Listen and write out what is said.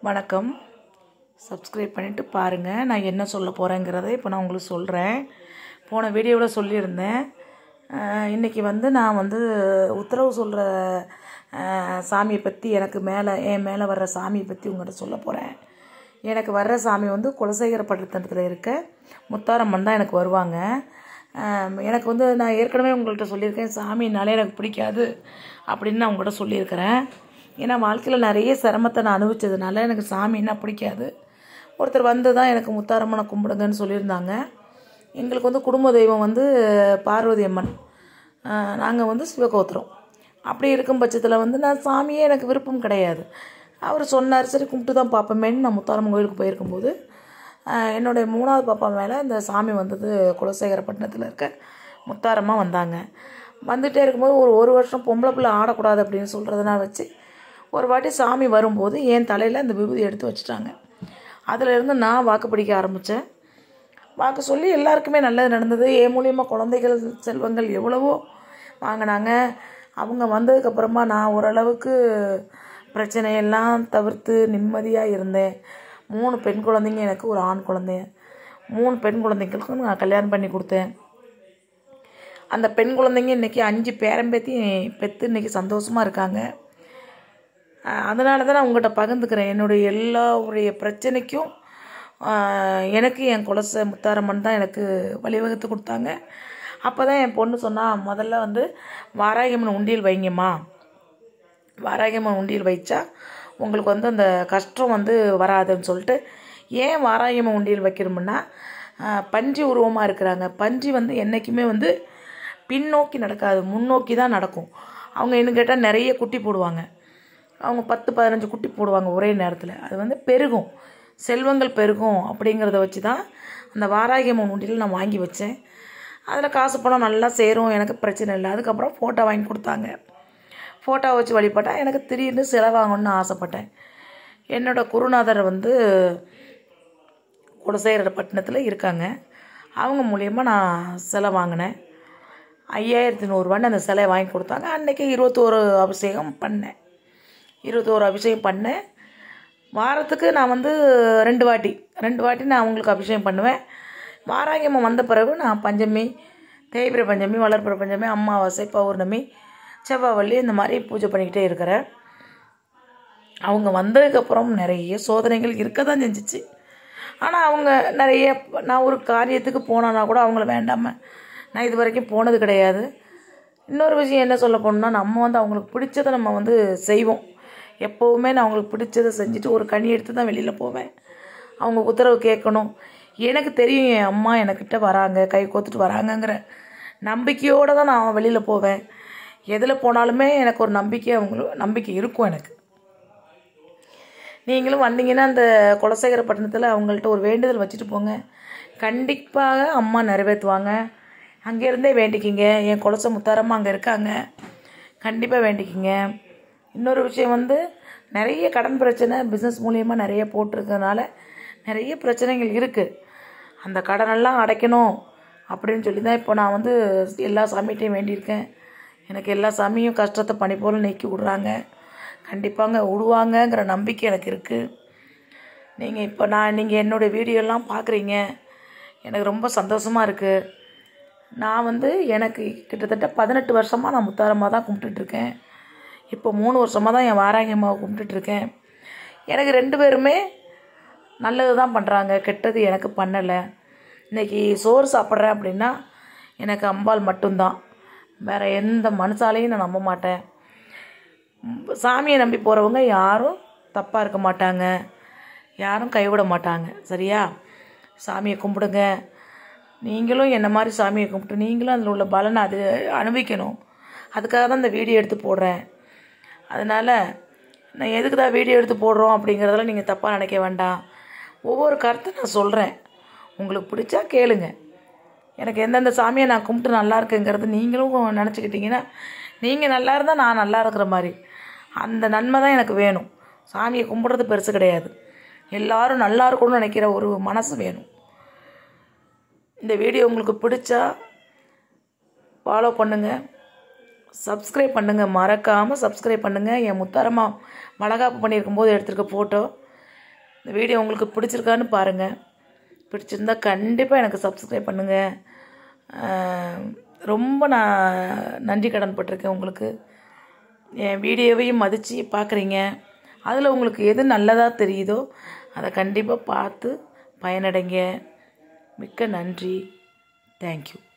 வணக்கம் சப்ஸ்கிரைப் பண்ணிவிட்டு பாருங்கள் நான் என்ன சொல்ல போகிறேங்கிறத இப்போ நான் உங்களுக்கு சொல்கிறேன் போன வீடியோவில் சொல்லியிருந்தேன் அஹ், இன்னைக்கு வந்து நான் வந்து உத்தரவு சொல்கிற சாமியை பற்றி எனக்கு மேலே என் மேலே வர்ற சாமியை பற்றி உங்கள்கிட்ட சொல்ல போகிறேன் எனக்கு வர்ற சாமி வந்து குலசேகர பட்டணத்தில் இருக்க முத்தாரம்மன் தான் எனக்கு வருவாங்க அஹ், எனக்கு வந்து நான் ஏற்கனவே உங்கள்கிட்ட சொல்லியிருக்கேன் சாமினாலே எனக்கு பிடிக்காது அப்படின்னு நான் உங்கள்கிட்ட சொல்லியிருக்கிறேன் ஏன்னா வாழ்க்கையில் நிறைய சிரமத்தை நான் அனுபவிச்சதுனால எனக்கு சாமின்னா பிடிக்காது ஒருத்தர் வந்து தான் எனக்கு முத்தாரம்மனை கும்பிடுங்கன்னு சொல்லியிருந்தாங்க எங்களுக்கு வந்து குடும்ப தெய்வம் வந்து பார்வதி அம்மன் நாங்கள் வந்து சிவகோத்திரம் அப்படி இருக்கும் பட்சத்தில் வந்து நான் சாமியே எனக்கு விருப்பம் கிடையாது அவர் சொன்னார் சரி கும்பிட்டு தான் பார்ப்போமேன்னு நான் முத்தாரம்மன் கோயிலுக்கு போயிருக்கும்போது ஆஹ், என்னுடைய மூணாவது பாப்பா மேலே இந்த சாமி வந்தது குலசேகரப்பட்டினத்தில் இருக்க முத்தாரம்மா வந்தாங்க வந்துகிட்டே இருக்கும்போது ஒரு ஒரு வருஷம் பொம்பளை பிள்ளை ஆடக்கூடாது அப்படின்னு சொல்கிறதுனா வச்சு ஒரு வாட்டி சாமி வரும்போது என் தலையில் அந்த விபூதி எடுத்து வச்சுட்டாங்க அதிலிருந்து நான் வாக்கு பிடிக்க ஆரம்பித்தேன் வாக்கு சொல்லி எல்லாருக்குமே நல்லது நடந்தது என் மூலியமாக குழந்தைகள் செல்வங்கள் எவ்வளவோ வாங்கினாங்க அவங்க வந்ததுக்கப்புறமா நான் ஓரளவுக்கு பிரச்சனையெல்லாம் தவிர்த்து நிம்மதியாக இருந்தேன் மூணு பெண் குழந்தைங்க எனக்கு ஒரு ஆண் குழந்தை மூணு பெண் குழந்தைங்களுக்கும் நான் கல்யாணம் பண்ணி கொடுத்தேன் அந்த பெண் குழந்தைங்க இன்றைக்கி அஞ்சு பேரம்பேத்தி பெற்று இன்றைக்கி சந்தோஷமாக இருக்காங்க அஹ் அதனால தான் நான் உங்கள்கிட்ட பகிர்ந்துக்கிறேன் என்னுடைய எல்லாருடைய பிரச்சனைக்கும் அஹ் எனக்கு என் குலச முத்தாரம்மன் தான் எனக்கு வழிவகுத்து கொடுத்தாங்க அப்போ தான் என் பொண்ணு சொன்னா முதல்ல வந்து வாராகியம்மன் உண்டியல் வைங்கம்மா வாராகியம்மன் உண்டியல் வைச்சா உங்களுக்கு வந்து அந்த கஷ்டம் வந்து வராதுன்னு சொல்லிட்டு ஏன் வாராகியம்மன் உண்டியல் வைக்கிறோம்னா அஹ், பன்றி உருவமாக இருக்கிறாங்க பன்றி வந்து என்றைக்குமே வந்து பின்னோக்கி நடக்காது முன்னோக்கி தான் நடக்கும் அவங்க என்ன கேட்டால் நிறைய குட்டி போடுவாங்க அவங்க பத்து பதினஞ்சு குட்டி போடுவாங்க ஒரே நேரத்தில் அது வந்து பெருகும் செல்வங்கள் பெருகும் அப்படிங்கிறத வச்சு தான் அந்த வாராகியம்மன் உண்டியில் நான் வாங்கி வச்சேன் அதில் காசு பணம் நல்லா சேரும் எனக்கு பிரச்சனை இல்லை அதுக்கப்புறம் ஃபோட்டோ வாங்கி கொடுத்தாங்க ஃபோட்டோ வச்சு வழிபட்டால் எனக்கு திடீர்னு செலவாகணும்னு ஆசைப்பட்டேன் என்னோட குருநாதர் வந்து குலசேகரப்பட்டினத்தில் இருக்காங்க அவங்க மூலியமாக நான் சிலை வாங்கினேன் ஐயாயிரத்தி நூறுரூவான்னு அந்த சிலையை வாங்கி கொடுத்தாங்க அன்றைக்கி இருபத்தோரு அபிஷேகம் பண்ணேன் இருபத்தோரு அபிஷேகம் பண்ணேன் வாரத்துக்கு நான் வந்து ரெண்டு வாட்டி ரெண்டு வாட்டி நான் அவங்களுக்கு அபிஷேகம் பண்ணுவேன் வாராகியம்மன் வந்த பிறகு நான் பஞ்சமி தேய்பிர பஞ்சமி வளர்பிற பஞ்சமி அமாவாசை பௌர்ணமி செவ்வாவள்ளி இந்த மாதிரி பூஜை பண்ணிக்கிட்டே இருக்கிறேன் அவங்க வந்ததுக்கப்புறம் நிறைய சோதனைகள் இருக்க தான் செஞ்சிச்சு ஆனால் அவங்க நிறைய நான் ஒரு காரியத்துக்கு போனான்னா கூட அவங்கள வேண்டாமல் நான் இது வரைக்கும் போனது கிடையாது இன்னொரு விஷயம் என்ன சொல்ல போனோம்னா நம்ம வந்து அவங்களுக்கு பிடிச்சதை நம்ம வந்து செய்வோம் எப்போவுமே நான் அவங்களுக்கு பிடிச்சதை செஞ்சுட்டு ஒரு கனி எடுத்து தான் வெளியில் போவேன் அவங்க உத்தரவு கேட்கணும் எனக்கு தெரியும் என் அம்மா எனக்கிட்ட வராங்க கை கோத்துட்டு வராங்கங்கிற நம்பிக்கையோடு தான் நான் வெளியில் போவேன் எதில் போனாலுமே எனக்கு ஒரு நம்பிக்கை அவங்களுக்கு நம்பிக்கை இருக்கும் எனக்கு நீங்களும் வந்தீங்கன்னா அந்த குலசேகரப்பட்டினத்தில் அவங்கள்ட்ட ஒரு வேண்டுதல் வச்சுட்டு போங்க கண்டிப்பாக அம்மா நிறைவேற்றுவாங்க அங்கேருந்தே வேண்டிக்கிங்க என் குலச முத்தாரம்மா அங்கே இருக்காங்க கண்டிப்பாக வேண்டிக்கிங்க இன்னொரு விஷயம் வந்து நிறைய கடன் பிரச்சனை பிஸ்னஸ் மூலியமாக நிறைய போட்டிருக்கறனால நிறைய பிரச்சனைகள் இருக்குது அந்த கடனெல்லாம் அடைக்கணும் அப்படின்னு சொல்லி தான் இப்போ நான் வந்து எல்லா சாமிகிட்டையும் வேண்டியிருக்கேன் எனக்கு எல்லா சாமியும் கஷ்டத்தை பனி போல நீக்கி விடுறாங்க கண்டிப்பாங்க விடுவாங்கங்கிற நம்பிக்கை எனக்கு இருக்குது நீங்கள் இப்போ நான் நீங்கள் என்னுடைய வீடியோலாம் பார்க்குறீங்க எனக்கு ரொம்ப சந்தோஷமாக இருக்குது நான் வந்து எனக்கு கிட்டத்தட்ட பதினெட்டு வருஷமாக நான் முத்தாரம்மா தான் கும்பிட்டுட்ருக்கேன் இப்போ மூணு வருஷமாக தான் என் வாராகி அம்மாவை கும்பிட்டுட்ருக்கேன் எனக்கு ரெண்டு பேருமே நல்லது தான் பண்ணுறாங்க கெட்டது எனக்கு பண்ணலை இன்றைக்கி சோறு சாப்பிட்றேன் அப்படின்னா எனக்கு அம்பாள் மட்டும்தான் வேறு எந்த மனுஷாலையும் நான் நம்ப மாட்டேன் ம், சாமியை நம்பி போகிறவங்க யாரும் தப்பாக இருக்க மாட்டாங்க யாரும் கைவிட மாட்டாங்க சரியா சாமியை கும்பிடுங்க நீங்களும் என்ன மாதிரி சாமியை கும்பிட்டு நீங்களும் அதில் உள்ள பலனை அது அனுபவிக்கணும் அதுக்காக தான் இந்த வீடியோ எடுத்து போடுறேன் அதனால் நான் எதுக்கு தான் வீடியோ எடுத்து போடுறோம் அப்படிங்கிறதெல்லாம் நீங்கள் தப்பாக நினைக்க வேண்டாம் ஒவ்வொரு கருத்தை நான் சொல்கிறேன் உங்களுக்கு பிடிச்சா கேளுங்க எனக்கு எந்தெந்த சாமியை நான் கும்பிட்டு நல்லா இருக்குங்கிறது நீங்களும் நினச்சிக்கிட்டீங்கன்னா நீங்கள் நல்லா இருந்தால் நான் நல்லா இருக்கிற மாதிரி அந்த நன்மை தான் எனக்கு வேணும் சாமியை கும்பிட்றது பெருசு கிடையாது எல்லாரும் நல்லா இருக்கணும்னு நினைக்கிற ஒரு மனசு வேணும் இந்த வீடியோ உங்களுக்கு பிடிச்சா ஃபாலோ பண்ணுங்கள் சப்ஸ்கிரைப் பண்ணுங்கள் மறக்காமல் சப்ஸ்கிரைப் பண்ணுங்கள் என் முத்தாரம்மா வளகாப்பு பண்ணியிருக்கும் போது எடுத்திருக்க ஃபோட்டோ இந்த வீடியோ உங்களுக்கு பிடிச்சிருக்கான்னு பாருங்கள் பிடிச்சிருந்தா கண்டிப்பாக எனக்கு சப்ஸ்கிரைப் பண்ணுங்கள் ஆஹ் ரொம்ப நான் நன்றி கடன் பட்டிருக்கேன் உங்களுக்கு என் வீடியோவையும் மதித்து பார்க்குறீங்க அதில் உங்களுக்கு எது நல்லதாக தெரியுதோ அதை கண்டிப்பாக பார்த்து பயனடைங்க மிக்க நன்றி தேங்க்யூ